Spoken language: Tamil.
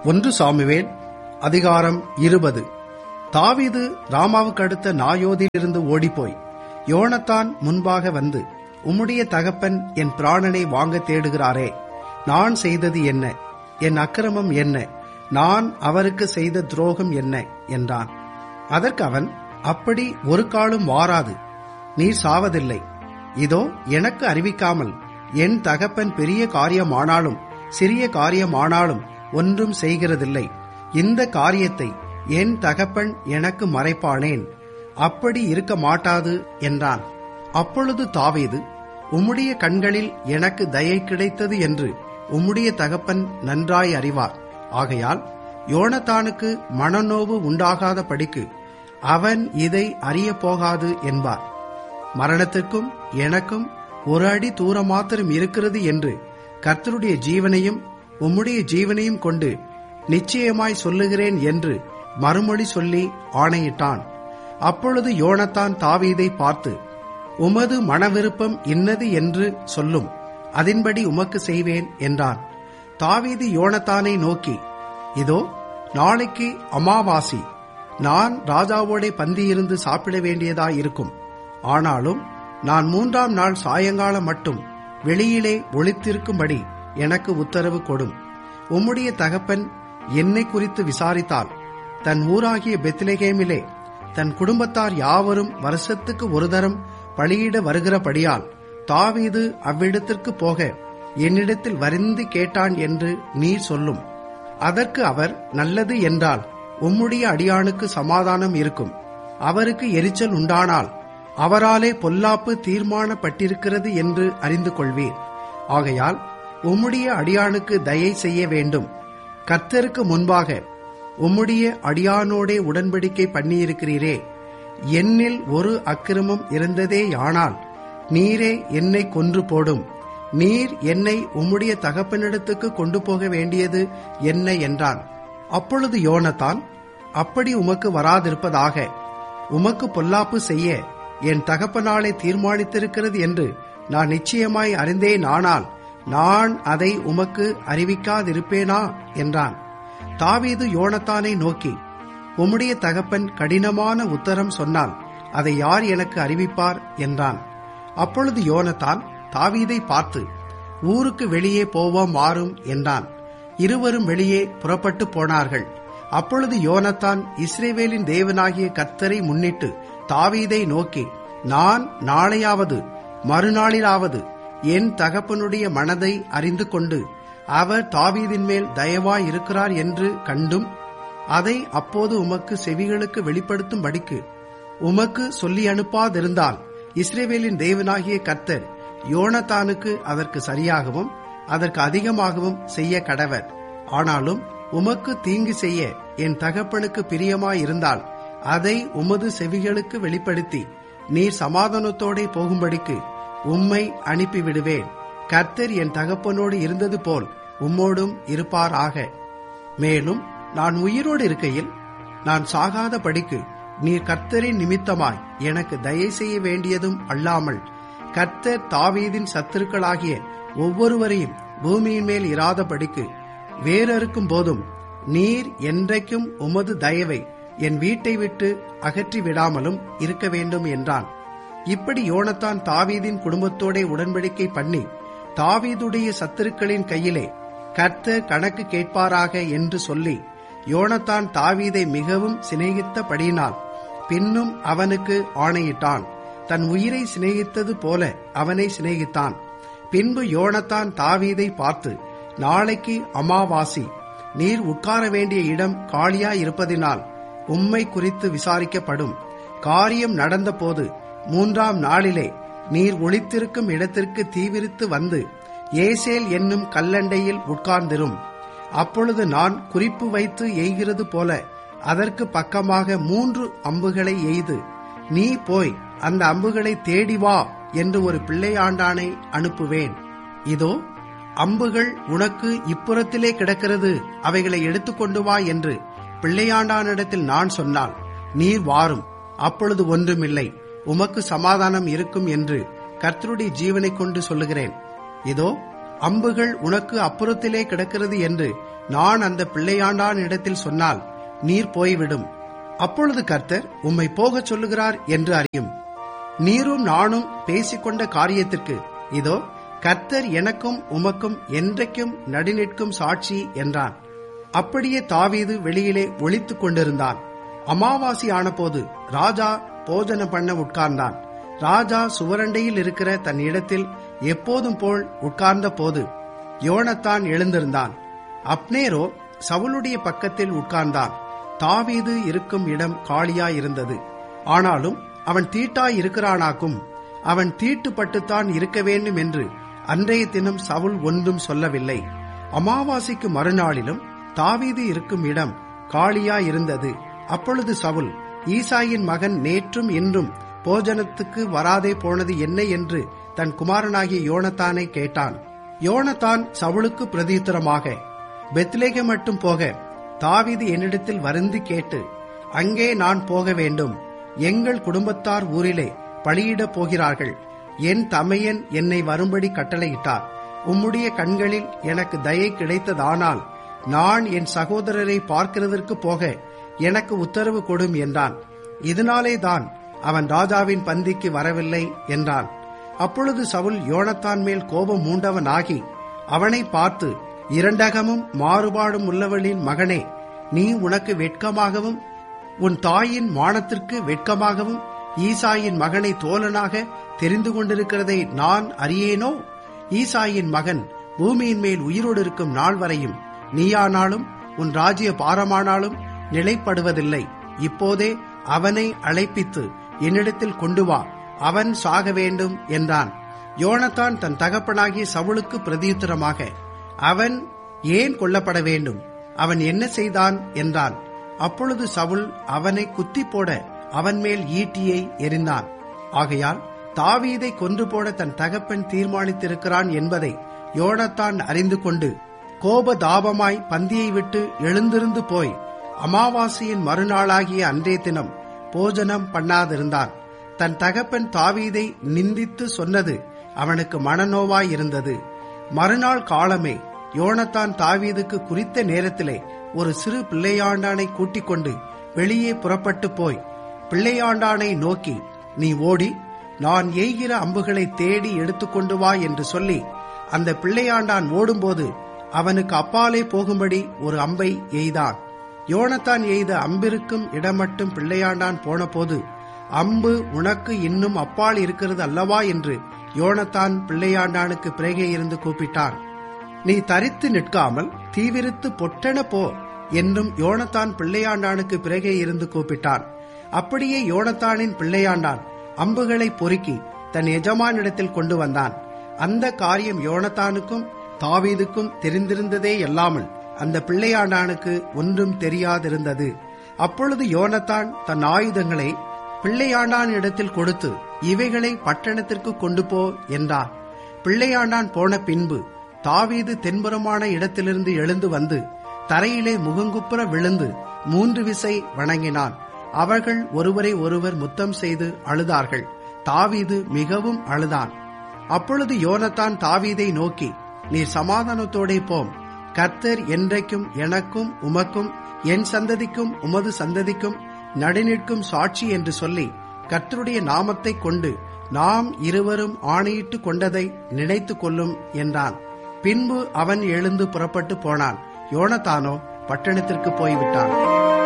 ஒன்று சாமுவேல் அதிகாரம் இருபது தாவீது ராமாவுக்கு அடுத்த நாயோதிலிருந்து ஓடிப்போய் யோனத்தான் முன்பாக வந்து உம்முடைய தகப்பன் என் பிராணனை வாங்க தேடுகிறாரே நான் செய்தது என்ன என் அக்கிரமம் என்ன நான் அவருக்கு செய்த துரோகம் என்ன என்றான் அதற்கு அவன் அப்படி ஒரு காலும் வாராது நீர் சாவதில்லை இதோ எனக்கு அறிவிக்காமல் என் தகப்பன் பெரிய காரியமானாலும் சிறிய காரியமானாலும் ஒன்றும் செய்கிறதில்லை இந்த காரியத்தை என் தகப்பன் எனக்கு மறைப்பானேன் அப்படி இருக்க மாட்டாது என்றான் அப்பொழுது தாவீது உம்முடைய கண்களில் எனக்கு தயை கிடைத்தது என்று உம்முடைய தகப்பன் நன்றாய் அறிவார் ஆகையால் யோனத்தானுக்கு மனநோவு உண்டாகாத படிக்கு அவன் இதை அறியப் போகாது என்பார் மரணத்திற்கும் எனக்கும் ஒரு அடி தூரம் மாத்திரம் இருக்கிறது என்று கர்த்தருடைய ஜீவனையும் உம்முடைய ஜீவனையும் கொண்டு நிச்சயமாய் சொல்லுகிறேன் என்று மறுமொழி சொல்லி ஆணையிட்டான் அப்பொழுது யோனத்தான் தாவீதை பார்த்து உமது மனவிருப்பம் இன்னது என்று சொல்லும் அதின்படி உமக்கு செய்வேன் என்றான் தாவீது யோனத்தானை நோக்கி இதோ நாளைக்கு அமாவாசி நான் ராஜாவோடே பந்தியிருந்து சாப்பிட வேண்டியதாயிருக்கும் ஆனாலும் நான் மூன்றாம் நாள் சாயங்காலம் மட்டும் வெளியிலே ஒளித்திருக்கும்படி எனக்கு உத்தரவு கொடும் உம்முடைய தகப்பன் என்னை குறித்து விசாரித்தால் தன் ஊராகிய பெத்லெகேமிலே தன் குடும்பத்தார் யாவரும் வருஷத்துக்கு ஒரு தரம் பலியிட வருகிறபடியால் தாவீது அவ்விடத்திற்கு போக என்னிடத்தில் வரிந்து கேட்டான் என்று நீர் சொல்லும் அதற்கு அவர் நல்லது என்றால் உம்முடைய அடியானுக்கு சமாதானம் இருக்கும் அவருக்கு எரிச்சல் உண்டானால் அவராலே பொல்லாப்பு தீர்மானப்பட்டிருக்கிறது என்று அறிந்து கொள்வீர் ஆகையால் உம்முடைய அடியானுக்கு தயை செய்ய வேண்டும் கர்த்தருக்கு முன்பாக உம்முடைய அடியானோடே உடன்படிக்கை பண்ணியிருக்கிறீரே என்னில் ஒரு அக்கிரமம் இருந்ததேயானால் நீரே என்னை கொன்று போடும் நீர் என்னை உம்முடைய தகப்பனிடத்துக்கு கொண்டு போக வேண்டியது என்ன என்றான் அப்பொழுது யோனத்தான் அப்படி உமக்கு வராதிருப்பதாக உமக்கு பொல்லாப்பு செய்ய என் தகப்பனாலே தீர்மானித்திருக்கிறது என்று நான் நிச்சயமாய் அறிந்தேன் ஆனால் நான் அதை உமக்கு அறிவிக்காதிருப்பேனா என்றான் தாவீது யோனத்தானை நோக்கி உம்முடைய தகப்பன் கடினமான உத்தரம் சொன்னால் அதை யார் எனக்கு அறிவிப்பார் என்றான் அப்பொழுது யோனத்தான் தாவீதை பார்த்து ஊருக்கு வெளியே போவோம் மாறும் என்றான் இருவரும் வெளியே புறப்பட்டு போனார்கள் அப்பொழுது யோனத்தான் இஸ்ரேவேலின் தேவனாகிய கர்த்தரை முன்னிட்டு தாவீதை நோக்கி நான் நாளையாவது மறுநாளிலாவது என் தகப்பனுடைய மனதை அறிந்து கொண்டு அவர் தாவீதின் மேல் தயவாய் இருக்கிறார் என்று கண்டும் அதை அப்போது உமக்கு செவிகளுக்கு வெளிப்படுத்தும்படிக்கு உமக்கு சொல்லி அனுப்பாதிருந்தால் இஸ்ரேவேலின் தேவனாகிய கர்த்தர் யோனத்தானுக்கு அதற்கு சரியாகவும் அதற்கு அதிகமாகவும் செய்ய கடவர் ஆனாலும் உமக்கு தீங்கு செய்ய என் தகப்பனுக்கு பிரியமாயிருந்தால் அதை உமது செவிகளுக்கு வெளிப்படுத்தி நீர் சமாதானத்தோடே போகும்படிக்கு உம்மை அனுப்பிவிடுவேன் கர்த்தர் என் தகப்பனோடு இருந்தது போல் உம்மோடும் இருப்பாராக மேலும் நான் உயிரோடு இருக்கையில் நான் சாகாத படிக்கு நீர் கர்த்தரின் நிமித்தமாய் எனக்கு தயை செய்ய வேண்டியதும் அல்லாமல் கர்த்தர் தாவீதின் சத்துருக்களாகிய ஒவ்வொருவரையும் பூமியின் மேல் இராதபடிக்கு வேறறுக்கும் போதும் நீர் என்றைக்கும் உமது தயவை என் வீட்டை விட்டு அகற்றி விடாமலும் இருக்க வேண்டும் என்றான் இப்படி யோனத்தான் தாவீதின் குடும்பத்தோட உடன்படிக்கை பண்ணி தாவீதுடைய சத்துருக்களின் கையிலே கர்த்தர் கணக்கு கேட்பாராக என்று சொல்லி யோனத்தான் தாவீதை மிகவும் சிநேகித்தபடியினால் பின்னும் அவனுக்கு ஆணையிட்டான் தன் உயிரை சிநேகித்தது போல அவனை சிநேகித்தான் பின்பு யோனத்தான் தாவீதை பார்த்து நாளைக்கு அமாவாசி நீர் உட்கார வேண்டிய இடம் காலியா இருப்பதினால் உம்மை குறித்து விசாரிக்கப்படும் காரியம் நடந்தபோது மூன்றாம் நாளிலே நீர் ஒளித்திருக்கும் இடத்திற்கு தீவிரித்து வந்து ஏசேல் என்னும் கல்லண்டையில் உட்கார்ந்திரும் அப்பொழுது நான் குறிப்பு வைத்து எய்கிறது போல அதற்கு பக்கமாக மூன்று அம்புகளை எய்து நீ போய் அந்த அம்புகளை தேடி வா என்று ஒரு பிள்ளையாண்டானை அனுப்புவேன் இதோ அம்புகள் உனக்கு இப்புறத்திலே கிடக்கிறது அவைகளை எடுத்துக்கொண்டு வா என்று பிள்ளையாண்டானிடத்தில் நான் சொன்னால் நீர் வாரும் அப்பொழுது ஒன்றுமில்லை உமக்கு சமாதானம் இருக்கும் என்று கர்த்தருடைய ஜீவனை கொண்டு சொல்லுகிறேன் இதோ அம்புகள் உனக்கு அப்புறத்திலே கிடக்கிறது என்று நான் அந்த பிள்ளையாண்டான் இடத்தில் சொன்னால் நீர் போய்விடும் அப்பொழுது கர்த்தர் உம்மை போகச் சொல்லுகிறார் என்று அறியும் நீரும் நானும் பேசிக்கொண்ட காரியத்திற்கு இதோ கர்த்தர் எனக்கும் உமக்கும் என்றைக்கும் நடுநிற்கும் சாட்சி என்றான் அப்படியே தாவீது வெளியிலே ஒளித்துக் கொண்டிருந்தான் அமாவாசி ஆனபோது ராஜா போஜனம் பண்ண உட்கார்ந்தான் ராஜா சுவரண்டையில் இருக்கிற தன் இடத்தில் எப்போதும் போல் உட்கார்ந்த போது யோனத்தான் எழுந்திருந்தான் அப்னேரோ சவுலுடைய பக்கத்தில் உட்கார்ந்தான் தாவீது இருக்கும் இடம் காலியாயிருந்தது ஆனாலும் அவன் தீட்டாய் இருக்கிறானாக்கும் அவன் தீட்டுப்பட்டுத்தான் இருக்க வேண்டும் என்று அன்றைய தினம் சவுல் ஒன்றும் சொல்லவில்லை அமாவாசைக்கு மறுநாளிலும் தாவீது இருக்கும் இடம் காலியாயிருந்தது அப்பொழுது சவுல் ஈசாயின் மகன் நேற்றும் இன்றும் போஜனத்துக்கு வராதே போனது என்ன என்று தன் குமாரனாகிய யோனத்தானை கேட்டான் யோனத்தான் சவுலுக்கு பிரதியுத்தரமாக பெத்லேக மட்டும் போக தாவீது என்னிடத்தில் வருந்தி கேட்டு அங்கே நான் போக வேண்டும் எங்கள் குடும்பத்தார் ஊரிலே பலியிடப் போகிறார்கள் என் தமையன் என்னை வரும்படி கட்டளையிட்டார் உம்முடைய கண்களில் எனக்கு தயை கிடைத்ததானால் நான் என் சகோதரரை பார்க்கிறதற்கு போக எனக்கு உத்தரவு கொடும் என்றான் இதனாலே தான் அவன் ராஜாவின் பந்திக்கு வரவில்லை என்றான் அப்பொழுது சவுல் யோனத்தான் மேல் கோபம் மூண்டவனாகி அவனை பார்த்து இரண்டகமும் மாறுபாடும் உள்ளவளின் மகனே நீ உனக்கு வெட்கமாகவும் உன் தாயின் மானத்திற்கு வெட்கமாகவும் ஈசாயின் மகனை தோழனாக தெரிந்து கொண்டிருக்கிறதை நான் அறியேனோ ஈசாயின் மகன் பூமியின் மேல் உயிரோடு இருக்கும் நாள் வரையும் நீயானாலும் உன் ராஜ்ய பாரமானாலும் நிலைப்படுவதில்லை இப்போதே அவனை அழைப்பித்து என்னிடத்தில் கொண்டு வா அவன் சாக வேண்டும் என்றான் யோனத்தான் தன் தகப்பனாகிய சவுளுக்கு பிரதியுத்தரமாக அவன் ஏன் கொல்லப்பட வேண்டும் அவன் என்ன செய்தான் என்றான் அப்பொழுது சவுல் அவனை குத்தி போட அவன் மேல் ஈட்டியை எறிந்தான் ஆகையால் தாவீதை கொன்று போட தன் தகப்பன் தீர்மானித்திருக்கிறான் என்பதை யோனத்தான் அறிந்து கொண்டு கோபதாபமாய் பந்தியை விட்டு எழுந்திருந்து போய் அமாவாசையின் மறுநாளாகிய அன்றைய தினம் போஜனம் பண்ணாதிருந்தான் தன் தகப்பன் தாவீதை நிந்தித்து சொன்னது அவனுக்கு மனநோவாயிருந்தது மறுநாள் காலமே யோனத்தான் தாவீதுக்கு குறித்த நேரத்திலே ஒரு சிறு பிள்ளையாண்டானை கூட்டிக் கொண்டு வெளியே புறப்பட்டு போய் பிள்ளையாண்டானை நோக்கி நீ ஓடி நான் எய்கிற அம்புகளை தேடி எடுத்துக்கொண்டு வா என்று சொல்லி அந்த பிள்ளையாண்டான் ஓடும்போது அவனுக்கு அப்பாலே போகும்படி ஒரு அம்பை எய்தான் யோனத்தான் எய்த அம்பிருக்கும் இடமட்டும் பிள்ளையாண்டான் போனபோது அம்பு உனக்கு இன்னும் அப்பால் இருக்கிறது அல்லவா என்று யோனத்தான் பிள்ளையாண்டானுக்கு பிறகே இருந்து கூப்பிட்டான் நீ தரித்து நிற்காமல் தீவிரித்து பொட்டென போ என்றும் யோனத்தான் பிள்ளையாண்டானுக்கு பிறகே இருந்து கூப்பிட்டான் அப்படியே யோனத்தானின் பிள்ளையாண்டான் அம்புகளை பொறுக்கி தன் எஜமானிடத்தில் கொண்டு வந்தான் அந்த காரியம் யோனத்தானுக்கும் தாவீதுக்கும் தெரிந்திருந்ததே அல்லாமல் அந்த பிள்ளையாண்டானுக்கு ஒன்றும் தெரியாதிருந்தது அப்பொழுது யோனத்தான் தன் ஆயுதங்களை பிள்ளையாண்டான் இடத்தில் கொடுத்து இவைகளை பட்டணத்திற்கு கொண்டு போ என்றார் பிள்ளையாண்டான் போன பின்பு தாவீது தென்புறமான இடத்திலிருந்து எழுந்து வந்து தரையிலே முகங்குப்புற விழுந்து மூன்று விசை வணங்கினான் அவர்கள் ஒருவரை ஒருவர் முத்தம் செய்து அழுதார்கள் தாவீது மிகவும் அழுதான் அப்பொழுது யோனத்தான் தாவீதை நோக்கி நீர் சமாதானத்தோடே போம் கர்த்தர் என்றைக்கும் எனக்கும் உமக்கும் என் சந்ததிக்கும் உமது சந்ததிக்கும் நடுநிற்கும் சாட்சி என்று சொல்லி கர்த்தருடைய நாமத்தை கொண்டு நாம் இருவரும் ஆணையிட்டு கொண்டதை நினைத்து கொள்ளும் என்றான் பின்பு அவன் எழுந்து புறப்பட்டு போனான் யோனத்தானோ பட்டணத்திற்கு போய்விட்டான்